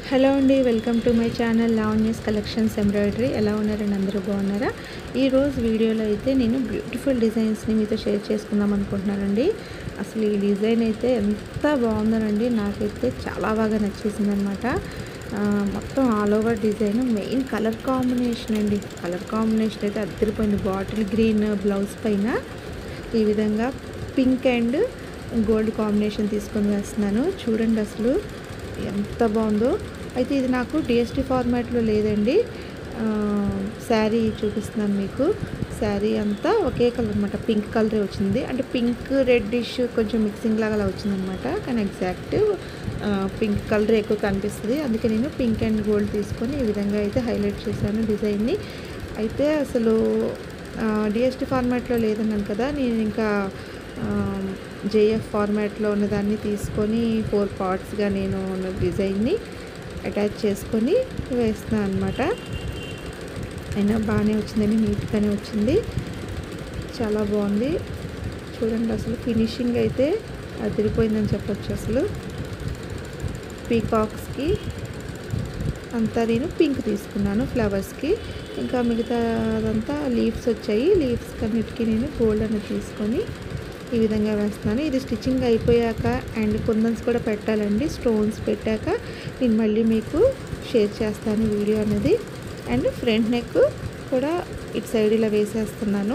Hello అండి welcome to my channel Lavanya's collections embroidery ఎలా ఉన్నారండి అందరూ బాగున్నారా ఈరోజు వీడియోలో అయితే నేను బ్యూటిఫుల్ డిజైన్స్ని మీతో షేర్ చేసుకుందాం అనుకుంటున్నానండి అసలు ఈ డిజైన్ అయితే ఎంత బాగుందోనండి నాకైతే చాలా బాగా నచ్చేసింది అనమాట మొత్తం all over design main colour combination అండి కలర్ కాంబినేషన్ అయితే అద్దరిపోయింది బాటిల్ గ్రీన్ బ్లౌజ్ పైన ఈ విధంగా పింక్ అండ్ గోల్డ్ కాంబినేషన్ తీసుకొని వేస్తున్నాను చూడండి అసలు ఎంత బాగుందో అయితే ఇది నాకు డిఎస్టీ ఫార్మాట్లో లేదండి శారీ చూపిస్తున్నాను మీకు శారీ అంతా ఒకే కలర్ అనమాట పింక్ కలరే వచ్చింది అంటే పింక్ రెడ్డిష్ కొంచెం మిక్సింగ్ లాగా అలా వచ్చిందనమాట కానీ ఎగ్జాక్ట్ పింక్ కలర్ ఎక్కువ కనిపిస్తుంది అందుకే నేను పింక్ అండ్ గోల్డ్ తీసుకొని ఈ విధంగా అయితే హైలైట్ చేశాను డిజైన్ని అయితే అసలు డిఎస్టీ ఫార్మాట్లో లేదన్నాను కదా నేను ఇంకా జేఎఫ్ ఫార్మాట్లో ఉన్నదాన్ని తీసుకొని ఫోర్ పార్ట్స్గా నేను ఉన్న డిజైన్ని అటాచ్ చేసుకొని వేస్తున్నాను అనమాట అయినా బాగానే వచ్చిందండి నీట్గానే వచ్చింది చాలా బాగుంది చూడండి అసలు ఫినిషింగ్ అయితే అదిరిపోయిందని చెప్పొచ్చు అసలు పీకాక్స్కి అంతా నేను పింక్ తీసుకున్నాను ఫ్లవర్స్కి ఇంకా మిగతా అదంతా లీవ్స్ వచ్చాయి లీవ్స్ కన్నిటికీ నేను గోల్డ్ అనేది తీసుకొని ఈ విధంగా వేస్తున్నాను ఇది స్టిచ్చింగ్ అయిపోయాక అండ్ కుందన్స్ కూడా పెట్టాలండి స్టోన్స్ పెట్టాక నేను మళ్ళీ మీకు షేర్ చేస్తాను వీడియో అనేది అండ్ ఫ్రంట్ నెక్ కూడా ఇటు సైడ్ ఇలా వేసేస్తున్నాను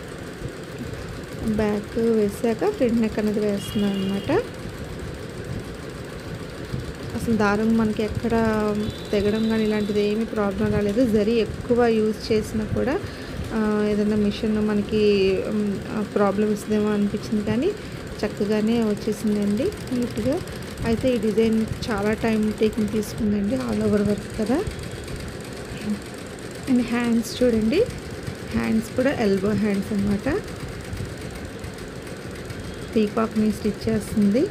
బ్యాక్ వేసాక ఫ్రంట్ నెక్ అనేది వేస్తున్నాను అనమాట అసలు దారం మనకి ఎక్కడ తెగడం కానీ ఇలాంటిది ఏమీ ప్రాబ్లం రాలేదు జరీ ఎక్కువ యూజ్ చేసినా కూడా ఏదైనా మిషన్ మనకి ప్రాబ్లం ఇస్తుందేమో అనిపించింది కానీ చక్కగానే వచ్చేసిందండి నీట్గా అయితే ఈ డిజైన్ చాలా టైం టేకింగ్ తీసుకుందండి ఆల్ ఓవర్ వర్క్ కదా అండ్ హ్యాండ్స్ చూడండి హ్యాండ్స్ కూడా ఎల్బో హ్యాండ్స్ అనమాట పీకాక్ని స్టిచ్ చేస్తుంది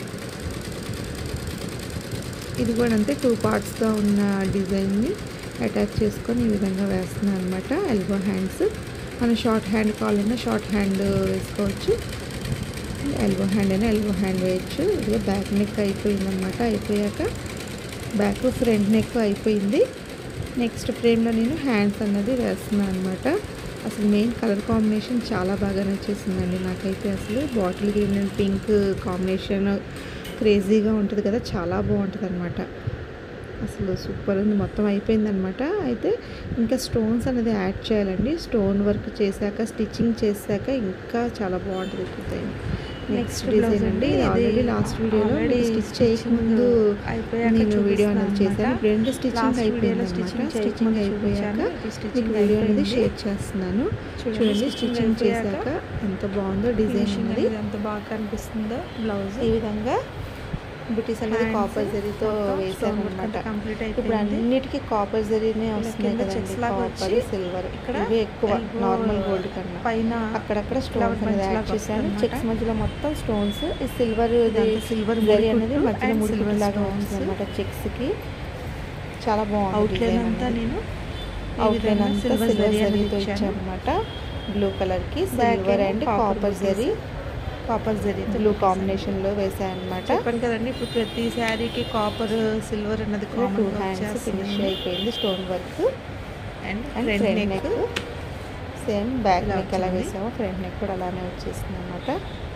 ఇది కూడా అంతే టూ పార్ట్స్గా ఉన్న డిజైన్ని అటాచ్ చేసుకొని ఈ విధంగా వేస్తున్నాను అనమాట ఎల్బో హ్యాండ్స్ మనం షార్ట్ హ్యాండ్ కావాలన్నా షార్ట్ హ్యాండ్ వేసుకోవచ్చు ఎల్బో హ్యాండ్ అయినా ఎల్బో హ్యాండ్ వేయచ్చు ఇదిగో బ్యాక్ నెక్ అయిపోయింది అనమాట అయిపోయాక బ్యాక్ ఫ్రంట్ నెక్ అయిపోయింది నెక్స్ట్ ఫ్రేమ్లో నేను హ్యాండ్స్ అన్నది వేస్తున్నాను అనమాట అసలు మెయిన్ కలర్ కాంబినేషన్ చాలా బాగా నచ్చేసిందండి నాకైతే అసలు bottle green and pink combination క్రేజీగా ఉంటుంది కదా చాలా బాగుంటుంది అనమాట అసలు సూపర్ ఉంది మొత్తం అయిపోయిందనమాట అయితే ఇంకా స్టోన్స్ అనేది యాడ్ చేయాలండి స్టోన్ వర్క్ చేశాక స్టిచ్చింగ్ చేశాక ఇంకా చాలా బాగుంటుంది డిజైన్ నెక్స్ట్ డిజైన్ అండి ఆల్రెడీ లాస్ట్ వీడియోలో స్టిచ్ చేయకముందు నేను వీడియో అనేది చేశాను ఇప్పుడు ఏంటంటే స్టిచ్చింగ్ అయిపోయింది అనమాట స్టిచ్చింగ్ అయిపోయాక మీకు వీడియో అనేది షేర్ చేస్తున్నాను చూడండి స్టిచ్చింగ్ చేశాక ఎంత బాగుందో డిజైన్ అనేది ఎంత బాగా కనిపిస్తుందో బ్లౌజ్ ఈ విధంగా బుటీస్ అనేది కాపర్ జరీతో వేసాను అనమాట కంప్లీట్ ఇప్పుడు అన్నిటికీ కాపర్ జరీనే వస్తున్నాయి కింద checks కదండి లాగా కాపర్ వచ్చి సిల్వర్ ఇక్కడ ఇవే ఎక్కువ elbow నార్మల్ గోల్డ్ కన్నా పైన అక్కడక్కడ స్టోన్స్ flower అనేది bunch యాడ్ లాగా చేశాను వస్తుందన్నమాట. చెక్స్ మధ్యలో మొత్తం స్టోన్స్ ఈ సిల్వర్ ఇదంతా silver జరీ ముడి అనేది కుట్టు మధ్యలో and ముడి silver లాగా stones. ఉంటుంది అనమాట చెక్స్ కి చాలా బాగుంది అవుట్లైన్ design అంతా అనేది. నేను అవుట్లైన్ అంతా సిల్వర్ సిల్వర్ జరీ అనేది జరీతో ఇచ్చాను ఇచ్చామన్నమాట బ్లూ కలర్ కి Back సిల్వర్ ఏమో and copper copper booties. Zari copper zari blue combination లో వేసాయన్నమాట చెప్పాను కదండి ఇప్పుడు ప్రతి శారీకి కాపర్ సిల్వర్ అన్నది టూ కామన్ హ్యాండ్స్ ఫినిష్ అయిపోయింది stone work and and front front neck neck same back ఇలా నెక్ ఎలా వచ్చింది. వేసామో ఫ్రంట్ నెక్ కూడా అలానే వచ్చేసింది అనమాట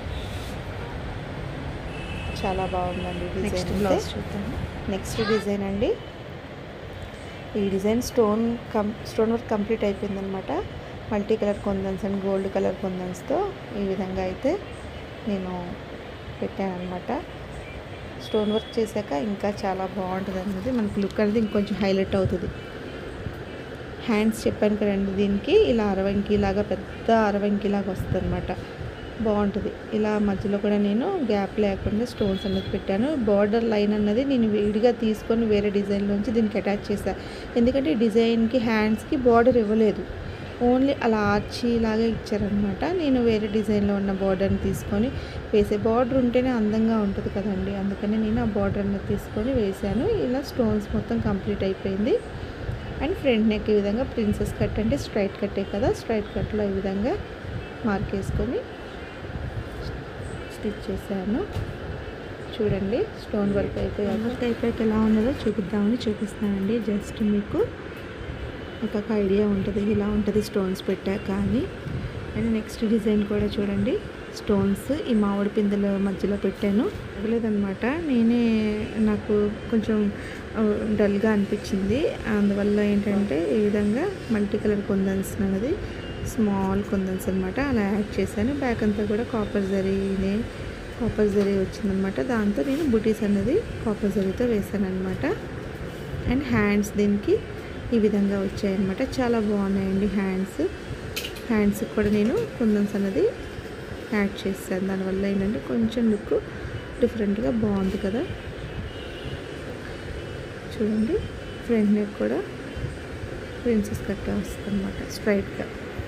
చాలా బాగుందండి నెక్స్ట్ డిజైన్ బ్లౌజ్ చూద్దాం నెక్స్ట్ డిజైన్ అండి ఈ design stone cum stone work complete అయిపోయిందనమాట multi colour kundans and gold colour కొందన్స్తో ఈ విధంగా అయితే నేను పెట్టాను అనమాట స్టోన్ వర్క్ చేశాక ఇంకా చాలా బాగుంటుంది అనేది మనకి లుక్ అనేది ఇంకొంచెం హైలైట్ అవుతుంది హ్యాండ్స్ చెప్పాను కదండి దీనికి ఇలా అరవంకి లాగా పెద్ద అరవంకి లాగా వస్తుంది అనమాట బాగుంటుంది ఇలా మధ్యలో కూడా నేను గ్యాప్ లేకుండా స్టోన్స్ అనేది పెట్టాను బార్డర్ లైన్ అన్నది నేను విడిగా తీసుకొని వేరే డిజైన్లోంచి దీనికి అటాచ్ చేశాను ఎందుకంటే ఈ డిజైన్కి హ్యాండ్స్కి బార్డర్ ఇవ్వలేదు ఓన్లీ అలా ఆర్చి లాగా ఇచ్చారనమాట నేను వేరే డిజైన్లో ఉన్న బార్డర్ని తీసుకొని వేసే బార్డర్ ఉంటేనే అందంగా ఉంటుంది కదండి అందుకని నేను ఆ బార్డర్ అనేది తీసుకొని వేసాను ఇలా స్టోన్స్ మొత్తం కంప్లీట్ అయిపోయింది అండ్ ఫ్రంట్ నెక్ ఈ విధంగా ప్రిన్సెస్ కట్ అంటే స్ట్రైట్ కట్టే కదా స్ట్రైట్ కట్లో ఈ విధంగా మార్క్ వేసుకొని స్టిచ్ చేశాను చూడండి స్టోన్ వర్క్ అయిపోయాక వర్క్ అయిపోయాక ఎలా ఉన్నదో చూపిద్దామని చూపిస్తానండి జస్ట్ మీకు ఒక ఐడియా ఉంటుంది ఇలా ఉంటుంది స్టోన్స్ పెట్టాక అని అండ్ నెక్స్ట్ డిజైన్ కూడా చూడండి స్టోన్స్ ఈ మామిడి పిందెల మధ్యలో పెట్టాను లేదనమాట నేనే నాకు కొంచెం డల్గా అనిపించింది అందువల్ల ఏంటంటే ఈ విధంగా మల్టీ కలర్ కుందన్స్ అనేది స్మాల్ కుందన్స్ అనమాట అలా యాడ్ చేశాను బ్యాక్ అంతా కూడా కాపర్ జరీనే కాపర్ జరీ వచ్చిందనమాట దాంతో నేను బుటీస్ అనేది కాపర్ జరీతో వేసాను అనమాట అండ్ హ్యాండ్స్ దీనికి ఈ విధంగా వచ్చాయన్నమాట చాలా బాగున్నాయండి హ్యాండ్స్ హ్యాండ్స్కి కూడా నేను కుందన్స్ అనేది యాడ్ చేశాను దానివల్ల ఏంటంటే కొంచెం లుక్ డిఫరెంట్గా బాగుంది కదా చూడండి ఫ్రంట్ నెక్ కూడా ప్రిన్సెస్ కట్టే వస్తుంది అనమాట స్ట్రైట్గా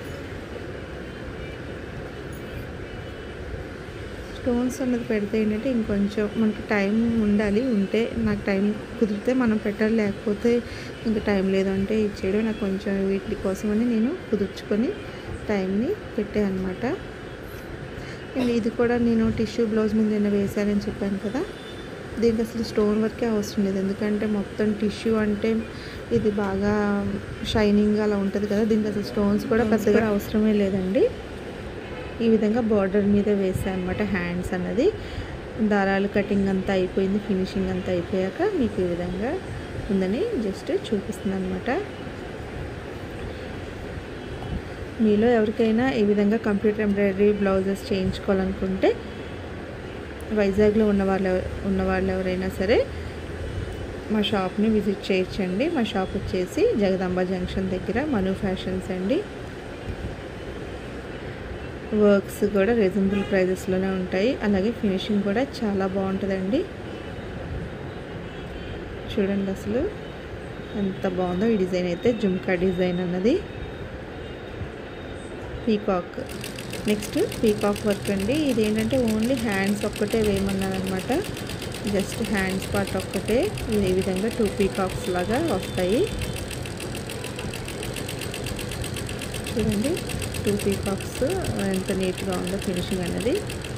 స్టోన్స్ అన్నది పెడితే ఏంటంటే ఇంకొంచెం మనకి టైం ఉండాలి ఉంటే నాకు టైం కుదిరితే మనం పెట్టాలి లేకపోతే ఇంకా టైం లేదంటే ఇచ్చేయడం నాకు కొంచెం వీటి కోసమని నేను కుదుర్చుకొని టైంని పెట్టాను అనమాట అండ్ ఇది కూడా నేను టిష్యూ బ్లౌజ్ మీద నిన్న వేశానని చెప్పాను కదా దీనికి అసలు స్టోన్ వర్కే అవసరం లేదు ఎందుకంటే మొత్తం టిష్యూ అంటే ఇది బాగా షైనింగ్ అలా ఉంటుంది కదా దీనికి అసలు స్టోన్స్ కూడా పెద్దగా అవసరమే లేదండి ఈ విధంగా బార్డర్ మీద వేసాను అనమాట హ్యాండ్స్ అన్నది దారాలు కటింగ్ అంతా అయిపోయింది ఫినిషింగ్ అంతా అయిపోయాక మీకు ఈ విధంగా ఉందని జస్ట్ చూపిస్తుంది అనమాట మీలో ఎవరికైనా ఈ విధంగా కంప్యూటర్ ఎంబ్రాయిడరీ బ్లౌజెస్ చేయించుకోవాలనుకుంటే వైజాగ్లో ఉన్న వాళ్ళు ఉన్న వాళ్ళు ఎవరైనా సరే మా షాప్ని విజిట్ చేయొచ్చండి మా షాప్ వచ్చేసి జగదాంబ జంక్షన్ దగ్గర మను ఫ్యాషన్స్ అండి వర్క్స్ కూడా రీజనబుల్ ప్రైజెస్లోనే ఉంటాయి అలాగే ఫినిషింగ్ కూడా చాలా బాగుంటుందండి చూడండి అసలు ఎంత బాగుందో ఈ డిజైన్ అయితే జుమ్కా డిజైన్ అన్నది పీకాక్ నెక్స్ట్ పీకాక్ వర్క్ అండి ఇది ఏంటంటే ఓన్లీ హ్యాండ్స్ ఒక్కటే వేయమన్నారనమాట జస్ట్ హ్యాండ్స్ పార్ట్ ఒక్కటే ఈ విధంగా టూ పీకాక్స్ లాగా వస్తాయి చూడండి టూ పీకాక్స్ ఎంత నీట్గా ఉందో ఫినిషింగ్ అనేది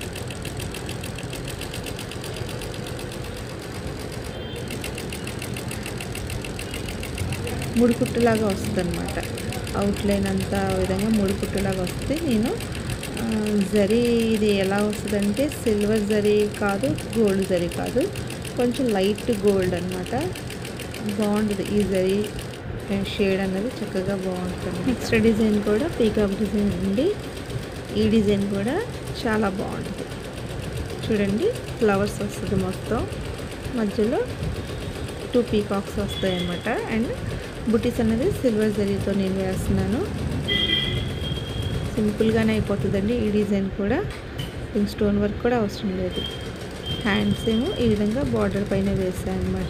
ముడి కుట్టులాగా వస్తుంది అనమాట అవుట్లైన్ అంతా విధంగా ముడి కుట్టులాగా వస్తుంది నేను జరీ ఇది ఎలా వస్తుందంటే సిల్వర్ జరీ కాదు గోల్డ్ జరీ కాదు కొంచెం లైట్ గోల్డ్ అనమాట బాగుంటుంది ఈ జరీ షేడ్ అనేది చక్కగా బాగుంటుంది నెక్స్ట్ డిజైన్ కూడా పీకాక్ డిజైన్ అండి ఈ డిజైన్ కూడా చాలా బాగుంటుంది చూడండి ఫ్లవర్స్ వస్తుంది మొత్తం మధ్యలో టూ పీకాక్స్ వస్తాయి అన్నమాట అండ్ బుటీస్ అనేది సిల్వర్ జరీతో నేను వేస్తున్నాను సింపుల్గానే అయిపోతుందండి ఈ డిజైన్ కూడా దీనికి స్టోన్ వర్క్ కూడా అవసరం లేదు హ్యాండ్స్ ఏమో ఈ విధంగా బార్డర్ పైన వేసాను అనమాట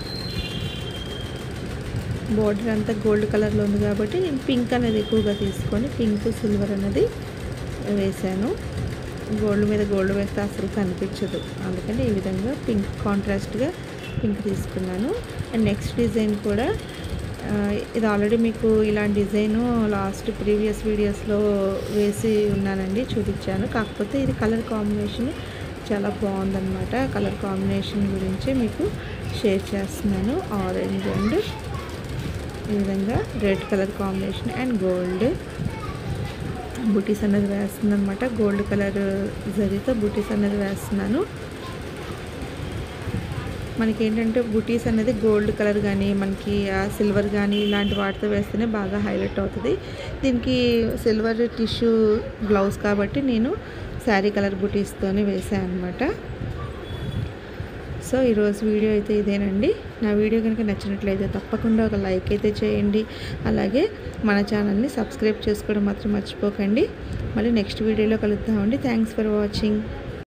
బార్డర్ అంతా గోల్డ్ కలర్లో ఉంది కాబట్టి నేను పింక్ అనేది ఎక్కువగా తీసుకొని పింక్ సిల్వర్ అనేది వేసాను గోల్డ్ మీద గోల్డ్ వేస్తే అసలు కనిపించదు అందుకని ఈ విధంగా పింక్ కాంట్రాస్ట్గా పింక్ తీసుకున్నాను అండ్ నెక్స్ట్ డిజైన్ కూడా ఆ, ఇది ఆల్రెడీ మీకు ఇలాంటి డిజైను లాస్ట్ ప్రీవియస్ వీడియోస్లో వేసి ఉన్నానండి చూపించాను కాకపోతే ఇది కలర్ కాంబినేషన్ చాలా బాగుందన్నమాట కలర్ కాంబినేషన్ గురించి మీకు షేర్ చేస్తున్నాను ఆరెంజ్ అండ్ ఈ విధంగా red colour combination and gold booties అనేది వేస్తుంది అనమాట గోల్డ్ కలర్ జరీతో బుటీస్ అనేది వేస్తున్నాను మనకి ఏంటంటే బుటీస్ అనేది గోల్డ్ కలర్ కానీ మనకి సిల్వర్ కానీ ఇలాంటి వాటితో వేస్తేనే బాగా హైలైట్ అవుతుంది దీనికి సిల్వర్ టిష్యూ బ్లౌజ్ కాబట్టి నేను శారీ కలర్ బుటీస్తోనే వేసాను అనమాట సో ఈరోజు వీడియో అయితే ఇదేనండి నా వీడియో కనుక నచ్చినట్లయితే తప్పకుండా ఒక లైక్ అయితే చేయండి అలాగే మన ఛానల్ని సబ్స్క్రైబ్ చేసుకోవడం మాత్రం మర్చిపోకండి మళ్ళీ నెక్స్ట్ వీడియోలో కలుద్దామండి థ్యాంక్స్ ఫర్ వాచింగ్